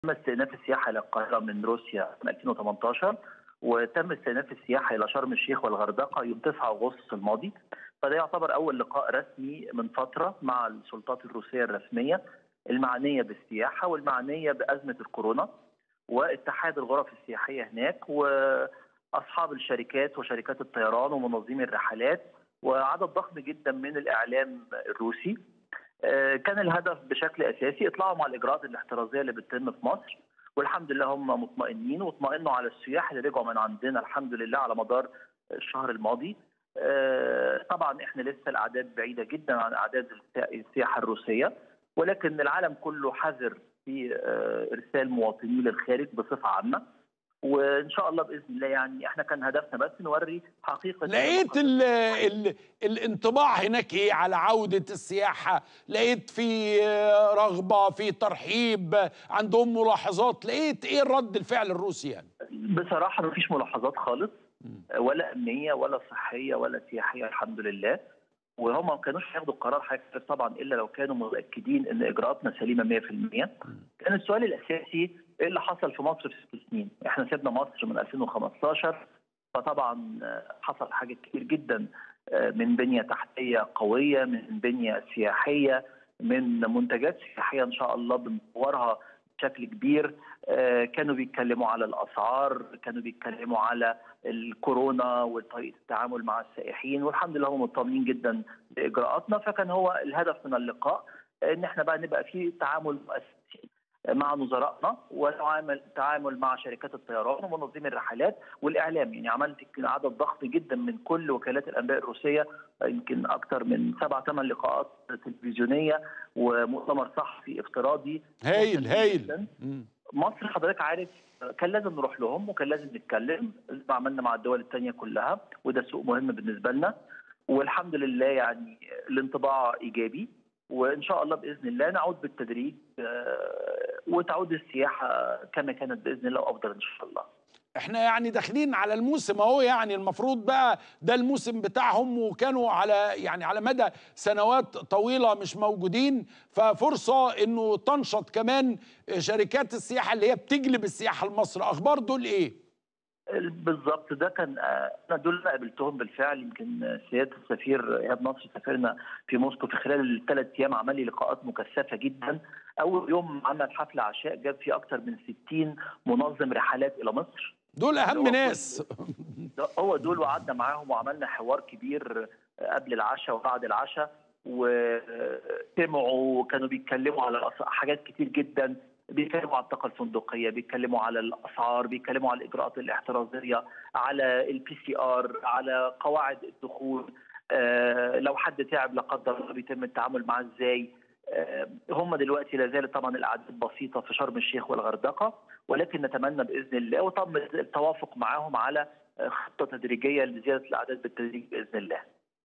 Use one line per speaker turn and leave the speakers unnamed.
تم استئناف السياحه الى القاهره من روسيا من 2018 وتم استئناف السياحه الى شرم الشيخ والغردقه يوم 9 اغسطس الماضي فده يعتبر اول لقاء رسمي من فتره مع السلطات الروسيه الرسميه المعنيه بالسياحه والمعنيه بازمه الكورونا واتحاد الغرف السياحيه هناك واصحاب الشركات وشركات الطيران ومنظمي الرحلات وعدد ضخم جدا من الاعلام الروسي كان الهدف بشكل اساسي اطلاعهم على الاجراءات الاحترازيه اللي بتتم في مصر والحمد لله هم مطمئنين واطمئنوا على السياح اللي رجعوا من عندنا الحمد لله على مدار الشهر الماضي طبعا احنا لسه الاعداد بعيده جدا عن اعداد السياحه الروسيه ولكن العالم كله حذر في ارسال مواطنيه للخارج بصفه عامه وان شاء الله باذن الله يعني احنا كان هدفنا بس نوري حقيقه
لقيت ال ال الانطباع هناك ايه على عوده السياحه لقيت في رغبه في ترحيب عندهم ملاحظات لقيت ايه الرد الفعل الروسي يعني
بصراحه ما فيش ملاحظات خالص ولا امنيه ولا صحيه ولا سياحيه الحمد لله وهم ما كانوش هياخدوا القرار حضرتك طبعا الا لو كانوا متاكدين ان اجراءاتنا سليمه 100% كان السؤال الاساسي ايه اللي حصل في مصر في ست سنين؟ احنا سيبنا مصر من 2015 فطبعا حصل حاجات كتير جدا من بنيه تحتيه قويه من بنيه سياحيه من منتجات سياحيه ان شاء الله بنطورها بشكل كبير كانوا بيتكلموا على الاسعار كانوا بيتكلموا على الكورونا وطريقه التعامل مع السائحين والحمد لله هم مطمئنين جدا باجراءاتنا فكان هو الهدف من اللقاء ان احنا بقى نبقى في تعامل مؤسسي مع نظرائنا وتعامل تعامل مع شركات الطيران ومنظمي الرحلات والاعلام يعني عملت عدد ضخم جدا من كل وكالات الانباء الروسيه يمكن اكثر من سبع ثمان لقاءات تلفزيونيه ومؤتمر صحفي افتراضي
هايل هايل
مصر حضرتك عارف كان لازم نروح لهم وكان لازم نتكلم زي ما عملنا مع الدول الثانيه كلها وده سوق مهم بالنسبه لنا والحمد لله يعني الانطباع ايجابي وان شاء الله باذن الله نعود بالتدريج وتعود السياحه كما كانت باذن الله وافضل ان شاء الله.
احنا يعني داخلين على الموسم اهو يعني المفروض بقى ده الموسم بتاعهم وكانوا على يعني على مدى سنوات طويله مش موجودين ففرصه انه تنشط كمان شركات السياحه اللي هي بتجلب السياحه لمصر اخبار دول ايه؟
بالظبط ده كان انا دول اللي قابلتهم بالفعل يمكن سياده السفير ايهاب نصر سافرنا في موسكو في خلال الثلاث ايام عمل لي لقاءات مكثفه جدا اول يوم عمل حفل عشاء جاب فيه اكثر من 60 منظم رحلات الى مصر
دول اهم ناس
هو دول وقعدنا معاهم وعملنا حوار كبير قبل العشاء وبعد العشاء وسمعوا وكانوا بيتكلموا على حاجات كتير جدا بيتكلموا على الطاقه الفندقيه بيتكلموا على الاسعار بيتكلموا على الاجراءات الاحترازيه على البي سي ار على قواعد الدخول آه لو حد تعب لا قدر الله بيتم التعامل معاه ازاي آه هم دلوقتي لا زالت طبعا الاعداد بسيطه في شرم الشيخ والغردقه ولكن نتمنى باذن الله وتم التوافق معاهم على خطه تدريجيه لزياده الاعداد بالتدريج باذن الله